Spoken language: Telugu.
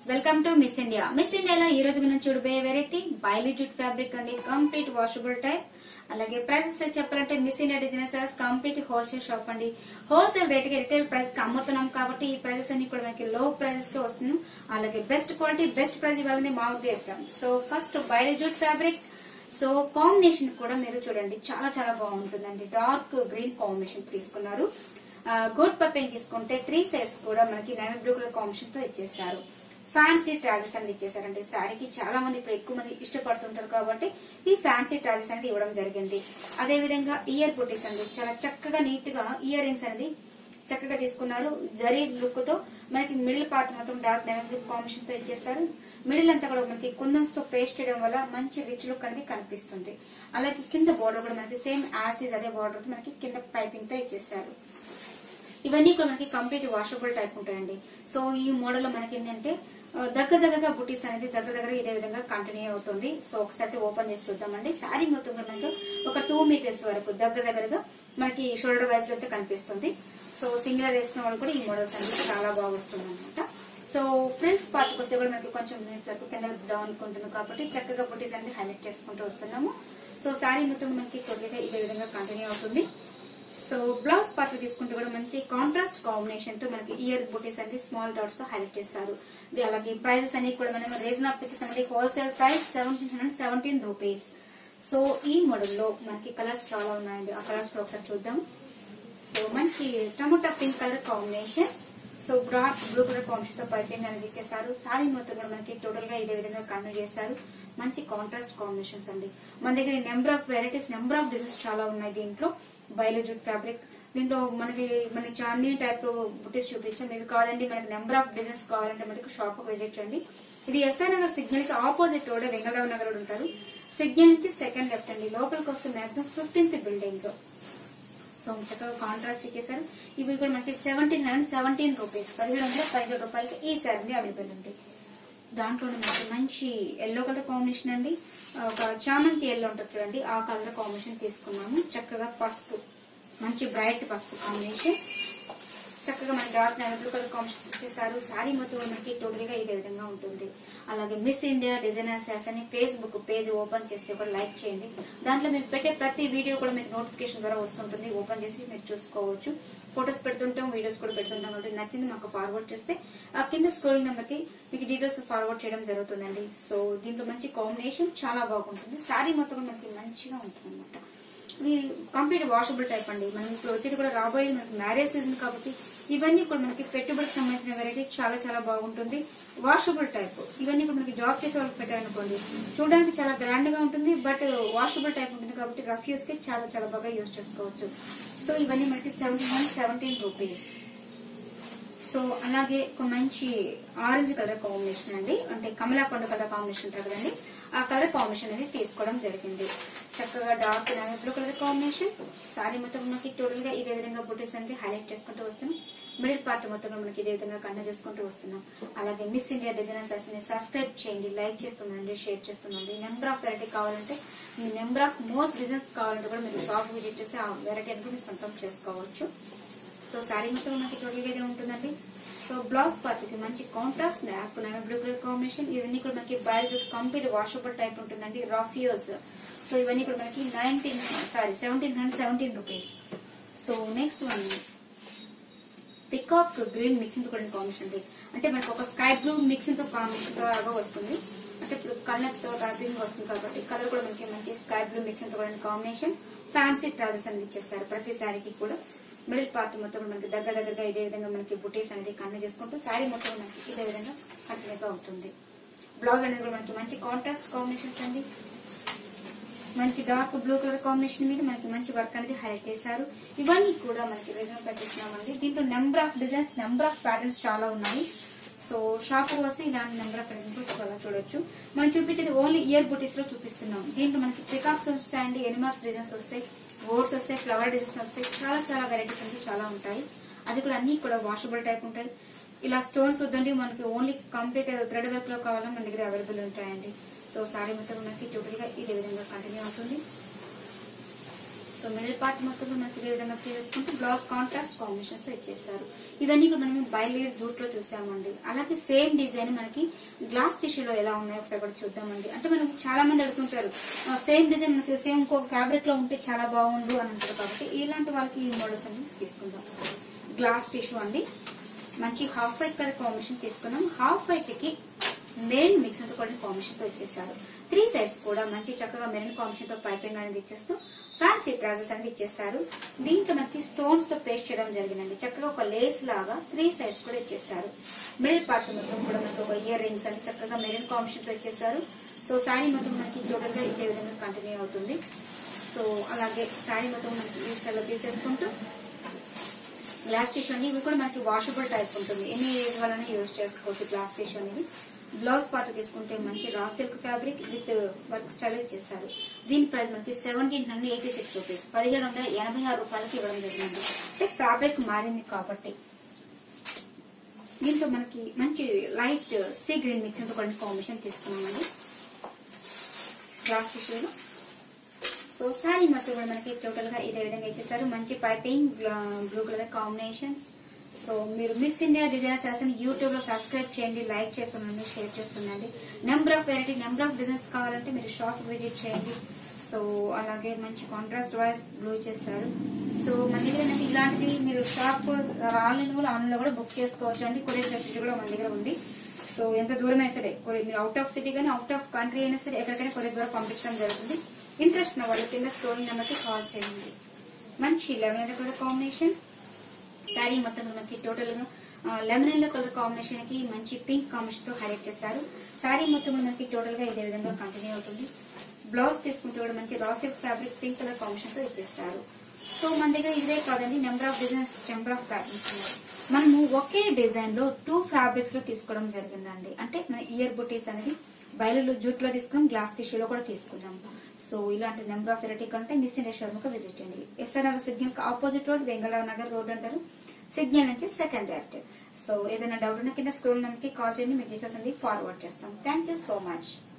welcome to Miss India Miss ఇండియాలో ఈ రోజు మనం చూడబోయే వెరైటీ బైలీ జూట్ ఫ్యాబ్రిక్ అండి కంప్లీట్ వాషబుల్ టైప్ అలాగే ప్రైసెస్ లో చెప్పాలంటే Miss India designers complete wholesale shop అండి హోల్సేల్ రేట్ కి రిటైల్ ప్రైస్ కి అమ్ముతున్నాం కాబట్టి ఈ ప్రైసెస్ అన్ని కూడా మనకి లో ప్రైసెస్ కి వస్తున్నాం అలాగే బెస్ట్ క్వాలిటీ బెస్ట్ ప్రైస్ ఇవ్వాలని మా ఉద్దేశం సో ఫస్ట్ బైలీ జూట్ ఫ్యాబ్రిక్ సో కాంబినేషన్ కూడా మీరు చూడండి చాలా చాలా బాగుంటుందండి డార్క్ గ్రీన్ కాంబినేషన్ తీసుకున్నారు గోడ్ పప్పెన్ తీసుకుంటే త్రీ సైడ్స్ కూడా మనకి నేవీ బ్లూ కలర్ కాంబినేషన్ తో ఇచ్చేసారు ఫ్యాన్సీ ట్రాజెస్ అనేది ఇచ్చేసారండి శారీకి చాలా మంది ఇప్పుడు ఎక్కువ మంది ఇష్టపడుతుంటారు కాబట్టి ఈ ఫ్యాన్సీ ట్రాజెస్ అనేది ఇవ్వడం జరిగింది అదే విధంగా ఇయర్ బుటీస్ అండి చాలా చక్కగా నీట్ గా ఇయర్ రింగ్స్ అనేది చక్కగా తీసుకున్నారు జరీ లుక్ తో మనకి మిడిల్ పార్ట్ మొత్తం డార్క్ నేవీ బ్లూ కాంబినేషన్ తో ఇచ్చేసారు మిడిల్ అంతా కూడా మనకి కుందన్స్ తో పేస్ట్ చేయడం వల్ల మంచి రిచ్ లుక్ అనేది కనిపిస్తుంది అలాగే కింద బోర్డర్ కూడా మనకి సేమ్ యాస్టీస్ అదే బోర్డర్ తో మనకి కింద పైపింగ్ తో ఇచ్చేసారు ఇవన్నీ కూడా మనకి కంప్లీట్ వాషబుల్ టైప్ ఉంటాయండి సో ఈ మోడల్ లో మనకి ఏంటంటే ఆ, దగ్గర దగ్గరగా బుటీస్ అనేది దగ్గర దగ్గర ఇదే విధంగా కంటిన్యూ అవుతుంది సో ఒకసారి ఓపెన్ చేసి చూద్దామండి శారీ మొత్తం కూడా మనకి ఒక టూ మీటర్స్ వరకు దగ్గర దగ్గరగా మనకి షోల్డర్ వైజ్ అయితే కనిపిస్తుంది సో సింగిల్ వేసుకున్న వాళ్ళు కూడా ఈ మోడల్స్ అనేది చాలా బాగా వస్తుంది అనమాట సో ఫ్రంట్స్ పార్ట్ వస్తే కూడా మనకి కొంచెం మినిట్స్ వరకు కింద డౌన్ కొంటున్నాం కాబట్టి చక్కగా బుటీస్ అనేది హైలైట్ చేసుకుంటూ వస్తున్నాము సో శారీ మొత్తం మనకి కొద్దిగా ఇదే విధంగా కంటిన్యూ అవుతుంది సో బ్లౌజ్ పార్ట్ తీసుకుంటే కూడా మంచి కాంట్రాస్ట్ కాంబినేషన్ తో మనకి ఇయర్ బుటీస్ అనేది స్మాల్ డాట్స్ తో హైలైట్ చేస్తారు ఇది అలాగే ప్రైజెస్ అన్ని కూడా మనం రీజన్ ఆఫ్ మనకి wholesale price seventeen hundred seventeen rupees so ఈ మోడల్ లో మనకి కలర్స్ చాలా ఉన్నాయండి ఆ కలర్స్ లో ఒకసారి చూద్దాం సో మంచి tomato pink colour combination so broad blue colour combination తో పైపింగ్ అనేది ఇచ్చేసారు సారీ మొత్తం కూడా మనకి టోటల్ గా ఇదే విధంగా కంటిన్యూ చేశారు మంచి కాంట్రాస్ట్ కాంబినేషన్స్ అండి మన దగ్గర number of varieties number of designs చాలా ఉన్నాయి దీంట్లో బయోలజూట్ ఫ్యాబ్రిక్ దీంట్లో మనకి మన చాందిని టైప్ బుటీస్ చూపించాం ఇవి కాదండి మనకి నెంబర్ ఆఫ్ డిజైన్స్ కావాలంటే మనకి షాప్ విజిట్ చేయండి ఇది ఎస్ఐ నగర్ సిగ్నల్ కి opposite road Vengalrao Nagar road ఉంటారు సిగ్నల్ నుంచి సెకండ్ లెఫ్ట్ అండి లోపలికి వస్తే మాక్సిమం ఫిఫ్టీన్త్ బిల్డింగ్ సో చక్కగా కాంట్రాస్ట్ ఇచ్చేసారు ఇవి కూడా మనకి సెవెంటీన్ హండ్రెడ్ సెవెంటీన్ రూపీస్ పదిహేడు వందల పదిహేడు రూపాయలకి ఈ శారీ అవైలబుల్ ఉంది దాంట్లోనే మనకి మంచి ఎల్లో కలర్ కాంబినేషన్ అండి ఒక చామంతి ఎల్లో ఉంటుంది చూడండి ఆ కలర్ కాంబినేషన్ తీసుకున్నాము చక్కగా పసుపు మంచి బ్రైట్ పసుపు కాంబినేషన్ చక్కగా మన dark navy blue colour combination ఇచ్చేసారు శారీ మొత్తం మనకి టోటల్ గా ఇదే విధంగా ఉంటుంది అలాగే మిస్ ఇండియా డిజైనర్స్ అని ఫేస్బుక్ పేజ్ ఓపెన్ చేస్తే కూడా లైక్ చేయండి దాంట్లో మీకు పెట్టే ప్రతి వీడియో కూడా మీకు నోటిఫికేషన్ ద్వారా వస్తుంటుంది ఓపెన్ చేసి మీరు చూసుకోవచ్చు ఫొటోస్ పెడుతుంటాం వీడియోస్ కూడా పెడుతుంటాం కాబట్టి నచ్చింది మాకు ఫార్వర్డ్ చేస్తే ఆ కింద స్క్రోలింగ్ నెంబర్ కి మీకు డీటెయిల్స్ ఫార్వర్డ్ చేయడం జరుగుతుందండి సో దీంట్లో మంచి కాంబినేషన్ చాలా బాగుంటుంది శారీ మొత్తం కూడా మనకి మంచిగా ఉంటుంది అనమాట ఇది కంప్లీట్ వాషబుల్ టైప్ అండి మనం ఇప్పుడు వచ్చేది కూడా రాబోయే మనకి మ్యారేజ్ సీజన్ కాబట్టి ఇవన్నీ కూడా మనకి పెట్టుబడికి సంబంధించిన వెరైటీ చాలా చాలా బాగుంటుంది వాషబుల్ టైప్ ఇవన్నీ కూడా మనకి జాబ్ చేసే వాళ్ళకి పెట్టారనుకోండి చూడడానికి చాలా గ్రాండ్ గా ఉంటుంది బట్ వాషబుల్ టైప్ ఉంటుంది కాబట్టి రఫ్ యూస్ కి చాలా చాలా బాగా యూజ్ చేసుకోవచ్చు సో ఇవన్నీ మనకి seventeen one seventeen rupees so అలాగే ఒక మంచి ఆరెంజ్ కలర్ కాంబినేషన్ అండి అంటే కమలా పండు కలర్ కాంబినేషన్ ఉంటుంది కదండి ఆ కలర్ కాంబినేషన్ అనేది తీసుకోవడం జరిగింది చక్కగా dark navy blue colour combination sari మొత్తం మనకి టోటల్ గా ఇదే విధంగా బుటీస్ అనేది హైలైట్ చేసుకుంటూ వస్తున్నాం మిడిల్ పార్ట్ మొత్తం కూడా మనకి ఇదే విధంగా కంటిన్యూ చేసుకుంటూ వస్తున్నాం అలాగే మిస్ ఇండియా డిజైనర్స్ ని సబ్స్క్రైబ్ చేయండి లైక్ చేస్తుండండి షేర్ చేస్తుండండి నెంబర్ ఆఫ్ వెరైటీ కావాలంటే మీ నెంబర్ ఆఫ్ మోర్ డిజైన్స్ కావాలంటే కూడా మీరు షాప్ విజిట్ చేసి ఆ వెరైటీ అనేది మీరు సొంతం చేసుకోవచ్చు సో శారీ మొత్తం మనకి టోటల్ గా ఇదే ఉంటుందండి సో బ్లౌజ్ పార్ట్ కి మంచి కాంట్రాస్ట్ నాకు నేవీ బ్లూ కలర్ కాంబినేషన్ ఇవన్నీ కూడా మనకి బయట కంప్లీట్ వాషబుల్ టైప్ ఉంటుందండి రఫ్ యూస్ సో ఇవన్నీ కూడా మనకి nineteen sorry seventeen hundred seventeen rupees so next one peacock green mixing తో కూడా కాంబినేషన్ అండి అంటే మనకు ఒక స్కై బ్లూ మిక్సింగ్ తో కాంబినేషన్ లాగా వస్తుంది అంటే ఇప్పుడు కలర్ తో ర్యాపింగ్ వస్తుంది కాబట్టి కలర్ కూడా మనకి మంచి స్కై బ్లూ మిక్సింగ్ తో కూడా కాంబినేషన్ ఫ్యాన్సీ ట్రావెల్స్ అనేది ఇచ్చేస్తారు ప్రతి శారీకి కూడా మిడిల్ పార్ట్ మొత్తం కూడా మనకి దగ్గర దగ్గరగా ఇదే విధంగా మనకి బుటీస్ అనేది కంటిన్యూ చేసుకుంటూ శారీ మొత్తం మనకి ఇదే విధంగా కంటిన్యూగా ఉంటుంది బ్లౌజ్ అనేది కూడా మనకి మంచి కాంట్రాస్ట్ కాంబినేషన్స్ అండి మంచి డార్క్ బ్లూ కలర్ కాంబినేషన్ మీద మనకి మంచి వర్క్ అనేది హైలైట్ చేశారు ఇవన్నీ కూడా మనకి రీజన్ పెట్టిస్తున్నామండి దీంట్లో number of designs number of patterns చాలా ఉన్నాయి సో షాప్ వస్తే ఇలాంటి నెంబర్ ఆఫ్ డిజైన్స్ చాలా చూడొచ్చు మనం చూపించేది ఓన్లీ ఇయర్ బుటీస్ లో చూపిస్తున్నాం దీంట్లో మనకి పికాక్స్ వస్తాయండి ఎనిమల్స్ డిజైన్స్ వస్తాయి బోర్డ్స్ వస్తాయి ఫ్లవర్ డిజైన్స్ వస్తాయి చాలా చాలా వెరైటీస్ అంటే చాలా ఉంటాయి అది కూడా అన్ని కూడా వాషబుల్ టైప్ ఉంటాయి ఇలా స్టోన్స్ వద్దండి మనకి ఓన్లీ కంప్లీట్ థ్రెడ్ వర్క్ లో కావాలని మన దగ్గర అవైలబుల్ ఉంటాయండి సో సారీ మొత్తం మనకి టోటల్ గా ఇదే విధంగా కంటిన్యూ అవుతుంది సో మిడిల్ పార్ట్ మొత్తం కూడా మనకి ఇదే విధంగా తీసేసుకుంటూ బ్లౌజ్ కాంట్రాస్ట్ కాంబినేషన్స్ తో ఇచ్చేసారు ఇవన్నీ కూడా మనం బయలుదేరి జూట్ లో చూసామండి అలాగే సేమ్ డిజైన్ మనకి గ్లాస్ టిష్యూలో ఎలా ఉన్నాయో ఒకసారి కూడా చూద్దామండి అంటే మనం చాలా మంది అడుగుతుంటారు సేమ్ డిజైన్ మనకి సేమ్ ఇంకొక ఫ్యాబ్రిక్ లో ఉంటే చాలా బాగుండు అని అంటారు కాబట్టి ఇలాంటి వాళ్ళకి ఈ మోడల్స్ అన్ని తీసుకుందాం గ్లాస్ టిష్యూ అండి మంచి హాఫ్ వైట్ కలర్ కాంబినేషన్ తీసుకున్నాం హాఫ్ వైట్ కి మెరిన్ మిక్స్ అంతా కూడా కాంబినేషన్ తో ఇచ్చేసారు త్రీ సైడ్స్ కూడా మంచి చక్కగా మెరిన్ కాంబినేషన్ తో పైపింగ్ అనేది ఇచ్చేస్తూ ఫ్యాన్సీ ట్రాజెస్ అనేది ఇచ్చేస్తారు దీంట్లో మనకి స్టోన్స్ తో పేస్ట్ చేయడం జరిగిందండి చక్కగా ఒక లేస్ లాగా త్రీ సైడ్స్ కూడా ఇచ్చేస్తారు మిడిల్ పార్ట్ మొత్తం కూడా మనకి ఒక ఇయర్ రింగ్స్ అని చక్కగా మెరిన్ కాంబినేషన్ తో ఇచ్చేస్తారు సో శారీ మొత్తం మనకి టోటల్ గా ఇదే విధంగా కంటిన్యూ అవుతుంది సో అలాగే శారీ మొత్తం మనకి ఈ స్టైల్లో తీసేసుకుంటూ గ్లాస్ టిష్యూ అండి ఇవి కూడా మనకి వాషబుల్ టైప్ ఉంటుంది ఎన్ని ఏజ్ వలన యూజ్ చేసుకోవచ్చు గ్లాస్ టిష్యూ అనేది బ్లౌజ్ పార్ట్ తీసుకుంటే మంచి raw silk fabric with work style ఇచ్చేస్తారు దీని ప్రైస్ మనకి seventeen hundred eighty six rupees పదిహేడు వందల ఎనభై ఆరు రూపాయలకి ఇవ్వడం జరిగింది అంటే ఫ్యాబ్రిక్ మారింది కాబట్టి దీంట్లో మనకి మంచి లైట్ సీ గ్రీన్ మిక్స్ తో కొన్ని కాంబినేషన్ తీసుకున్నామండి గ్లాస్ టిష్యూలో సో శారీ మొత్తం కూడా మనకి టోటల్ గా ఇదే విధంగా ఇచ్చేసారు మంచి piping blue colour combinations so మీరు మిస్ ఇండియా డిజైనర్స్ అసలు యూట్యూబ్ లో సబ్స్క్రైబ్ చేయండి లైక్ చేస్తుండండి షేర్ చేస్తుండండి number of variety number of designs కావాలంటే మీరు షాప్ విజిట్ చేయండి సో అలాగే మంచి కాంట్రాస్ట్ వైస్ బ్లూ చేస్తారు సో మన దగ్గర ఏంటంటే ఇలాంటివి మీరు షాప్ ఆన్లైన్ కూడా ఆన్లైన్ లో కూడా బుక్ చేసుకోవచ్చు అండి కొరియర్ ఫెసిలిటీ కూడా మన దగ్గర ఉంది సో ఎంత దూరం అయినా సరే కొరియర్ మీరు అవుట్ ఆఫ్ సిటీ కానీ అవుట్ ఆఫ్ కంట్రీ అయినా సరే ఎక్కడికైనా కొరియర్ ద్వారా పంపించడం జరుగుతుంది ఇంట్రెస్ట్ ఉన్న వాళ్ళు కింద స్టోరీ నెంబర్ కి కాల్ చేయండి మంచి లెవెన్ కలర్ కాంబినేషన్ శారీ మొత్తం మనకి టోటల్ గా లెమన్ ఎల్లో కలర్ కాంబినేషన్ కి మంచి పింక్ కాంబినేషన్ తో హైలైట్ చేస్తారు శారీ మొత్తం కూడా మనకి టోటల్ గా ఇదే విధంగా కంటిన్యూ అవుతుంది బ్లౌజ్ తీసుకుంటే కూడా మంచి raw silk fabric pink colour combination తో ఇచ్చేస్తారు సో మన దగ్గర ఇదే కాదండి number of designs number of patterns ఉన్నాయి మనము ఒకే డిజైన్ లో టూ ఫ్యాబ్రిక్స్ లో తీసుకోవడం జరిగిందండి అంటే మన ఇయర్ బుటీస్ అనేది బయలు జూట్ లో తీసుకున్నాం గ్లాస్ టిష్యూలో కూడా తీసుకున్నాం సో ఇలాంటి నెంబర్ ఆఫ్ వెరైటీ కంటే మిస్ ఇండియా షోరూమ్ విజిట్ చేయండి SR Nagar signal opposite road Vengalrao Nagar road అంటారు సిగ్నల్ నుంచి సెకండ్ లెఫ్ట్ సో ఏదైనా డౌట్ ఉన్న కింద స్క్రోల్ నెంబర్ కి కాల్ చేయండి మీకు డీటెయిల్స్ అనేది ఫార్వర్డ్ చేస్తాం థ్యాంక్ యూ సో మచ్